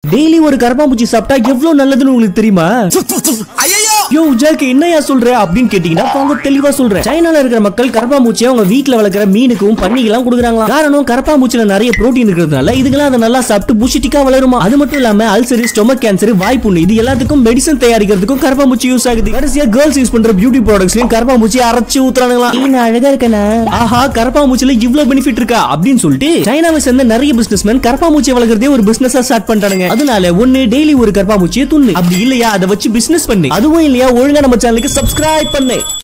daily ஒரு கரப்பாம்பூச்சி சாப்பிட்டா எவ்வளவு நல்லதுன்னு உங்களுக்கு தெரியுமா யோ ஜாக்கு என்னையா சொல்ற அப்படின்னு கேட்டீங்கன்னா அவங்க தெளிவா சொல்றேன் சைனால இருக்கிற மக்கள் கரப்பாம்பூச்சியை அவங்க வீட்ல வளர்க்குற மீனுக்கும் பன்னிக்கெல்லாம் கொடுக்குறாங்களா காரணம் கரப்பாம்பூச்சில நிறைய புரோட்டீன் இருக்கிறதுனால இதுக்கெல்லாம் அதை நல்லா சாப்பிட்டு புஷிட்டிக்கா வளருமா அது மட்டும் இல்லாம அல்சரி ஸ்டொமக் கேன்சர் வாய்ப்புண்ணு இது எல்லாத்துக்கும் மெடிசன் தயாரிக்கிறதுக்கும் கரப்பாம்பூச்சி யூஸ் ஆகுது கடைசியா கேர்ள்ஸ் யூஸ் பண்ற பியூட்டி ப்ராடக்ட்ஸ்லயும் கரப்பாம்பூச்சி அரைச்சு ஊத்துறாங்களா நான் அழகா இருக்கேனா ஆஹா கரப்பாம்பூச்சில இவ்வளவு பெனிஃபிட் இருக்கா அப்படின்னு சொல்லிட்டு சைனாவை சேர்ந்த நிறைய பிசினஸ்மேன் கரப்பாம்பூச்சி வளர்க்கறதே ஒரு பிசினஸா ஸ்டார்ட் பண்றாங்க அதனால ஒண்ணு டெய்லி ஒரு கரப்பாம்பூச்சியை துண்ணு அப்படி இல்லையா அதை வச்சு பிசினஸ் பண்ணு அதுவும் இல்லையா ஒழுங்கா நம்ம சேனலுக்கு சப்ஸ்கிரைப் பண்ணு